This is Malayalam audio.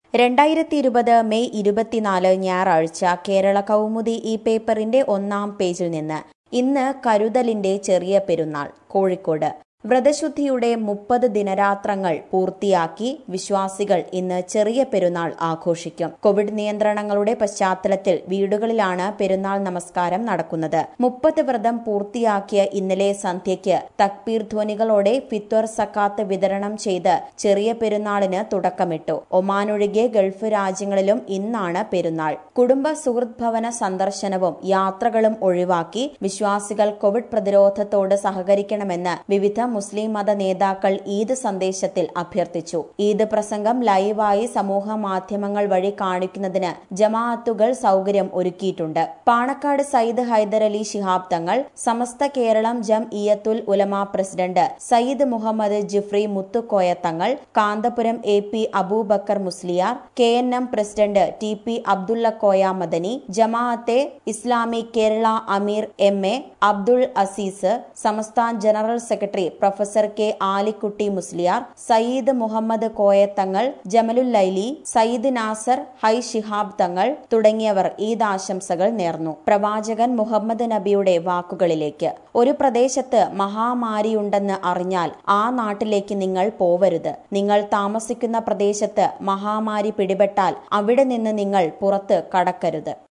രണ്ടായിരത്തി ഇരുപത് മെയ് ഇരുപത്തിനാല് ഞായറാഴ്ച കേരള കൗമുദി ഈ പേപ്പറിന്റെ ഒന്നാം പേജിൽ നിന്ന് ഇന്ന് കരുതലിന്റെ ചെറിയ പെരുന്നാൾ കോഴിക്കോട് വ്രതശുദ്ധിയുടെ മുപ്പത് ദിനരാത്രങ്ങൾ പൂർത്തിയാക്കി വിശ്വാസികൾ ഇന്ന് ചെറിയ പെരുന്നാൾ ആഘോഷിക്കും കോവിഡ് നിയന്ത്രണങ്ങളുടെ പശ്ചാത്തലത്തിൽ വീടുകളിലാണ് പെരുന്നാൾ നമസ്കാരം നടക്കുന്നത് മുപ്പത് വ്രതം പൂർത്തിയാക്കിയ ഇന്നലെ സന്ധ്യയ്ക്ക് തക്ബീർ ധ്വനികളോടെ ഫിത്വർ സക്കാത്ത് വിതരണം ചെയ്ത് ചെറിയ പെരുന്നാളിന് തുടക്കമിട്ടു ഒമാനൊഴികെ ഗൾഫ് രാജ്യങ്ങളിലും ഇന്നാണ് പെരുന്നാൾ കുടുംബ സുഹൃത് ഭവന സന്ദർശനവും യാത്രകളും ഒഴിവാക്കി വിശ്വാസികൾ കോവിഡ് പ്രതിരോധത്തോട് സഹകരിക്കണമെന്ന് വിവിധ മുസ്ലിം മത നേതാക്കൾ ഈദ് സന്ദേശത്തിൽ അഭ്യർത്ഥിച്ചു ഈദ് പ്രസംഗം ലൈവായി സമൂഹ മാധ്യമങ്ങൾ വഴി കാണിക്കുന്നതിന് ജമാഅത്തുകൾ സൗകര്യം ഒരുക്കിയിട്ടുണ്ട് പാണക്കാട് സയ്യിദ് ഹൈദരലി ശിഹാബ് തങ്ങൾ Samastha Keralam Jamiyyathul Ulama president Sayyid Muhammad Jifri Muthukoya Thangal Kanthapuram A P Aboobacker Musliyar K N M president T P Abdulla Koya Madani Jamaat Islami Kerala Ameer M A Abdul Aziz സംസ്ഥാന general secretary professor K Alikutty Musliyar Sayyid Muhammad Koyathangal Jamalul Laili Sayyid Nasar Hayy Shihab Thangal തുടങ്ങിയവർ ഈദ് ആശംസകൾ നേർന്നു പ്രവാചകൻ മുഹമ്മദ് നബിയുടെ വാക്കുകളിലേക്ക് ഒരു പ്രദേശത്ത് മഹാമാരിയുണ്ടെന്ന് അറിഞ്ഞാൽ ആ നാട്ടിലേക്ക് നിങ്ങൾ പോവരുത് നിങ്ങൾ താമസിക്കുന്ന പ്രദേശത്ത് മഹാമാരി പിടിപെട്ടാൽ അവിടെ നിന്ന് നിങ്ങൾ പുറത്ത് കടക്കരുത്